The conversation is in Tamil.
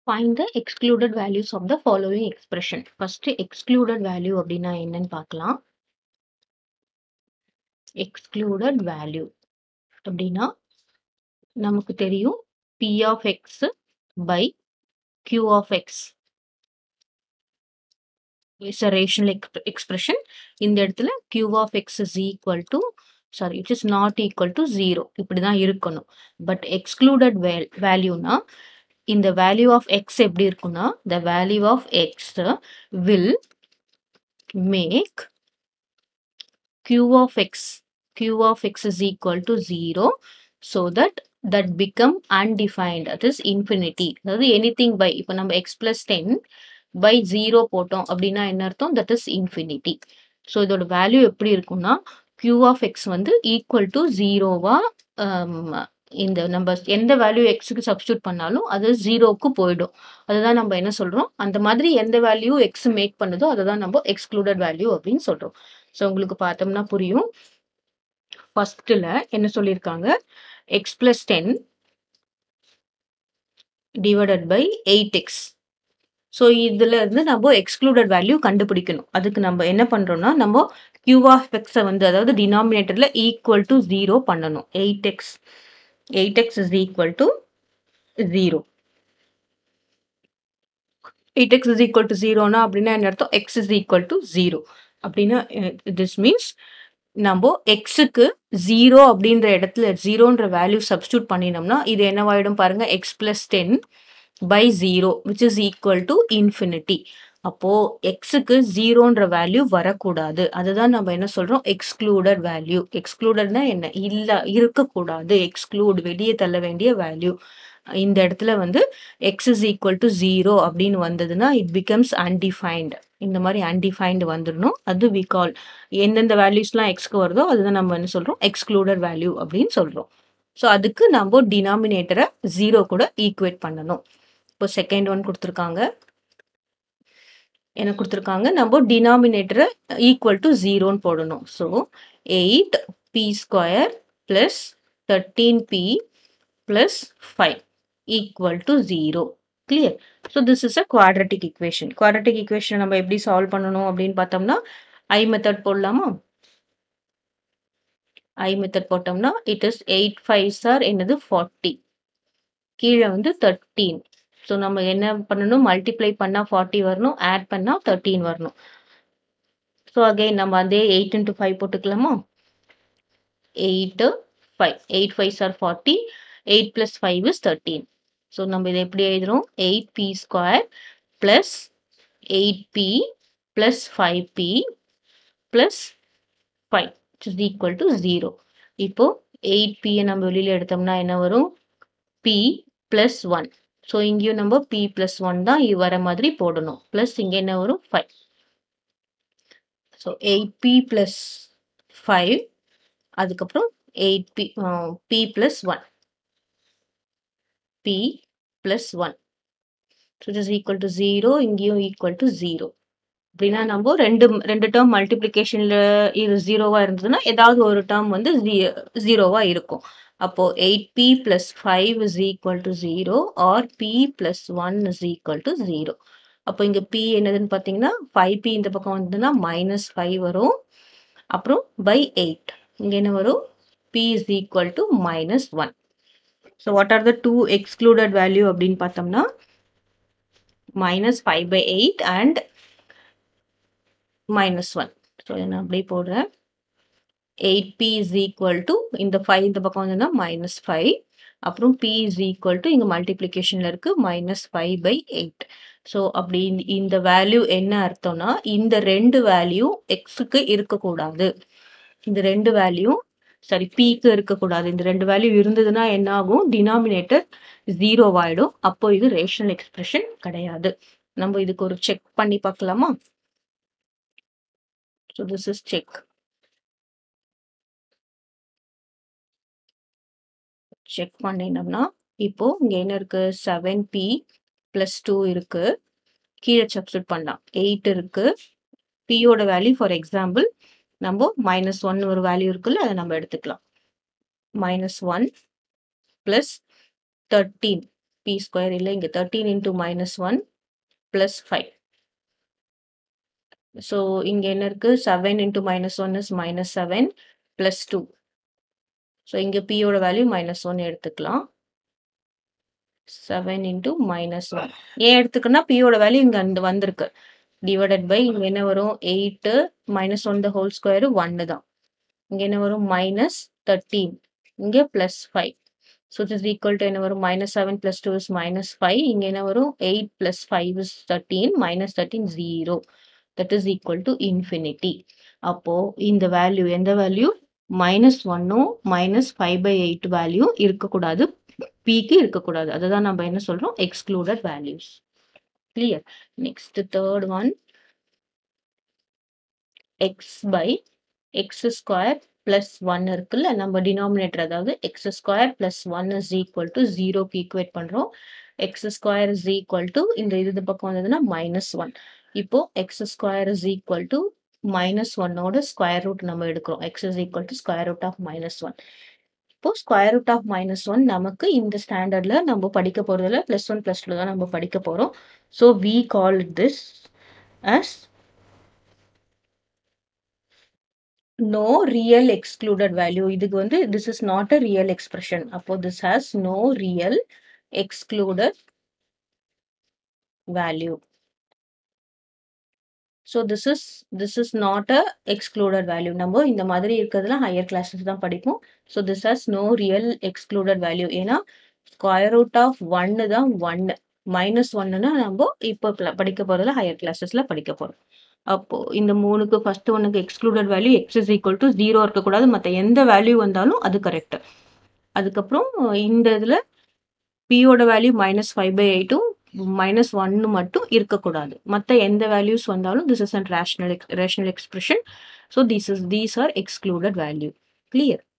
Find the excluded values of the following expression. First, excluded value அப்படின்னா என்னன்னு பார்க்கலாம். excluded value அப்படின்னா நமக்கு தெரியும் p of x by q of x is a rational ex- expression. இந்த இடத்துல q of x is equal to sorry it is not equal to 0 இப்படிதான் இருக்கணும் பட் excluded val- valueனா இந்த வேல்யூ ஆஃப் எக்ஸ் எப்படி இருக்கும்னா the value of x will make q of x q of x is equal to 0 so that that become undefined that is infinity அதாவது anything by இப்போ நம்ம x plus 10 by 0 போட்டோம் அப்படின்னா என்ன அர்த்தம் that is infinity ஸோ இதோட வேல்யூ எப்படி இருக்கும்னா q of x வந்து ஈக்குவல் டு ஜீரோவா இந்த நம்ம எந்த வேல்யூ எக்ஸுக்கு சப்ஸ்டியூட் பண்ணாலும் அது ஜீரோவுக்கு போயிடும் அதுதான் நம்ம என்ன சொல்றோம் அந்த மாதிரி எந்த வேல்யூ எக்ஸ் மேக் பண்ணுதோ அதை தான் நம்ம எக்ஸ்க்ளூடட் வேல்யூ அப்படின்னு சொல்றோம் ஸோ உங்களுக்கு பார்த்தோம்னா புரியும் ஃபர்ஸ்ட்ல என்ன சொல்லியிருக்காங்க x plus ten divided by eight x so இதுல இருந்து நம்ம எக்ஸ்க்ளூடட் வேல்யூ கண்டுபிடிக்கணும் அதுக்கு நம்ம என்ன பண்றோம்னா நம்ம கியூ ஆஃப் எக்ஸை வந்து அதாவது டினாமினேட்டர்ல ஈக்குவல் டு ஜீரோ பண்ணணும் eight x eight x is equal to zero eight x is equal to ஜீரோனா அப்படின்னா என்ன அர்த்தம் x is equal to zero அப்படின்னா திஸ் மீன்ஸ் நம்ம எக்ஸுக்கு ஜீரோ அப்படின்ற இடத்துல ஜீரோன்ற வேல்யூ சப்ஸ்டியூட் பண்ணினோம்னா இது என்னவாயிடும் பாருங்க x plus ten by zero which is equal to infinity அப்போ எக்ஸுக்கு ஜீரோன்ற வேல்யூ வரக்கூடாது அதுதான் நம்ம என்ன சொல்றோம் எக்ஸ்க்ளூடட் வேல்யூ எக்ஸ்க்ளூடட்னா என்ன இல்ல இருக்கக்கூடாது எக்ஸ்க்ளூட் வெளியே தள்ள வேண்டிய வேல்யூ இந்த இடத்துல வந்து x is equal to zero அப்படின்னு வந்ததுன்னா இட் பிகம்ஸ் அன்டிஃபைன்டு இந்த மாதிரி அன்டிஃபைன்டு வந்துடணும் அது வி கால் எந்தெந்த வேல்யூஸ்லாம் எக்ஸ்க்கு வருதோ அதுதான் நம்ம என்ன சொல்றோம் எக்ஸ்க்ளூடட் வேல்யூ அப்படின்னு சொல்றோம் ஸோ அதுக்கு நம்ம டினாமினேட்டரை ஜீரோ கூட ஈக்குவேட் பண்ணணும் இப்போ செகண்ட் ஒன் கொடுத்துருக்காங்க என்ன கொடுத்துருக்காங்க நம்ம டினாமினேட்டரை ஈக்குவல் டு ஜீரோன்னு போடணும் so eight b square plus thirteen b plus five equal to zero clear so this is a quadratic equation quadratic equation நம்ம எப்படி சால்வ் பண்ணணும் அப்படின்னு பார்த்தோம்னா ஐ மெத்தட் போடலாமா ஐ மெத்தட் போட்டோம்னா it is eight five sir என்னது ஃபார்ட்டி கீழே வந்து தேர்ட்டீன் ஸோ நம்ம என்ன பண்ணணும் மல்டிப்ளை பண்ணால் ஃபார்ட்டி வரணும் ஆட் பண்ணால் தேர்ட்டீன் வரணும் ஸோ அகைன் நம்ம அதே எயிட் இன்ட்டு ஃபைவ் போட்டுக்கலாமா eight five eight five sir forty eight plus five is thirteen so நம்ம இதை எப்படி எழுதுறோம் eight b square plus eight b plus five b plus five is equal to zero இப்போ எயிட் பியை நம்ம வெளியில் எடுத்தோம்னா என்ன வரும் பி ப்ளஸ் ஒன் ஸோ இங்கேயும் நம்ம பி ப்ளஸ் ஒன் தான் வர மாதிரி போடணும் ப்ளஸ் இங்கே என்ன வரும் five so eight b plus five அதுக்கப்புறம் eight b b plus one b plus one so it is equal to zero இங்கேயும் ஈக்குவல் டு ஜீரோ அப்படின்னா நம்ம ரெண்டு ரெண்டு டேர்ம் மல்டிப்ளிகேஷன்ல இது ஜீரோவா இருந்ததுன்னா ஏதாவது ஒரு டேர்ம் வந்து ஜீரோவா இருக்கும் அப்போ eight b plus five is equal to zero or b plus one is equal to zero அப்போ இங்க பி என்னதுன்னு பார்த்தீங்கன்னா ஃபைவ் பி இந்த பக்கம் வந்ததுன்னா மைனஸ் ஃபைவ் வரும் அப்புறம் பை எயிட் இங்க என்ன வரும் b is equal to minus one so what are the two excluded value அப்படின்னு பார்த்தோம்னா minus five by eight and minus one so நான் அப்படியே போடுறேன் eight b is equal to இந்த ஃபைவ் இந்த பக்கம் வந்துன்னா மைனஸ் ஃபைவ் அப்புறம் பி இஸ் ஈக்குவல் டு இங்கே மல்டிப்ளிகேஷனில் இருக்கு minus five by eight so அப்படி இந்த வேல்யூ என்ன அர்த்தம்னா இந்த ரெண்டு வேல்யூ எக்ஸுக்கு இருக்கக்கூடாது இந்த ரெண்டு வேல்யூ சாரி பிக்கு இருக்கக்கூடாது இந்த ரெண்டு வேல்யூ இருந்ததுன்னா என்ன ஆகும் டினாமினேட்டர் ஜீரோ ஆயிடும் அப்போ இது ரேஷனல் எக்ஸ்பிரஷன் கிடையாது நம்ம இதுக்கு ஒரு செக் பண்ணி பார்க்கலாமா so this is check check பண்ணினோம்னா இப்போ இங்க என்ன இருக்கு செவன் பி பிளஸ் டூ இருக்கு கீழே சப்ஸ்டியூட் பண்ணலாம் எயிட் இருக்கு பியோட வேல்யூ ஃபார் எக்ஸாம்பிள் நம்ம மைனஸ் ஒன் ஒரு வேல்யூ இருக்குல்ல அதை நம்ம எடுத்துக்கலாம் minus one plus thirteen b square இல்லை இங்கே thirteen into minus one plus five so இங்கே என்ன இருக்கு seven into minus one is minus seven plus two so இங்கே பியோட வேல்யூ மைனஸ் ஒன் எடுத்துக்கலாம் செவன் இன்டூ மைனஸ் ஒன் ஏன் எடுத்துக்கன்னா பியோட வேல்யூ இங்கே அந்த வந்திருக்கு டிவைடட் பை இங்கே என்ன வரும் eight minus one the whole square ஒன்னு தான் இங்கே என்ன வரும் மைனஸ் தேர்ட்டீன் இங்கே plus five so it is equal to என்ன வரும் minus seven plus two is minus five இங்கே என்ன வரும் eight plus five is thirteen minus thirteen zero that is equal to infinity அப்போ இந்த வேல்யூ எந்த வேல்யூ மைனஸ் ஒன்னும் minus five by eight value இருக்கக்கூடாது பிக்கு இருக்கக்கூடாது அதுதான் நம்ம என்ன சொல்றோம் excluded values clear next third one x by x square plus one இருக்குல்ல நம்ம டினாமினேட்டர் அதாவது x square plus one is equal to ஜீரோக்கு ஈக்குவேட் பண்றோம் x square is equal to இந்த இது பக்கம் வந்ததுன்னா மைனஸ் ஒன் இப்போ x square is equal to minus ஒன்னோட ஸ்கொயர் ரூட் நம்ம எடுக்கிறோம் x is equal to square root of minus one இப்போ square root of minus one நமக்கு இந்த ஸ்டாண்டர்ட்ல நம்ம படிக்க போறதுல பிளஸ் ஒன் பிளஸ் டூ தான் நம்ம படிக்க போறோம் so we call this as no real excluded value இதுக்கு வந்து this is not a real expression அப்போ this has no real excluded value so this is this is not a excluded value நம்ம இந்த மாதிரி இருக்கிறதுல ஹையர் கிளாஸஸ் தான் படிப்போம் so this has no real excluded value ஏன்னா ஸ்கொயர் ரூட் ஆஃப் ஒன்னு தான் ஒன்னு மைனஸ் ஒன்னுனா நம்ம இப்போ படிக்க போறதுல ஹையர் கிளாஸஸ்ல படிக்க போறோம் அப்போ இந்த மூணுக்கு ஃபர்ஸ்ட் ஒன்னுக்கு excluded value x is equal to zero இருக்கக்கூடாது மற்ற எந்த வேல்யூ வந்தாலும் அது கரெக்ட் அதுக்கப்புறம் இந்த இதில் பியோட வேல்யூ மைனஸ் ஃபைவ் பை எயிட்டும் மைனஸ் ஒன்னு மட்டும் இருக்கக்கூடாது மற்ற எந்த வேல்யூஸ் வந்தாலும் this is and rational rational expression so this is these are excluded value clear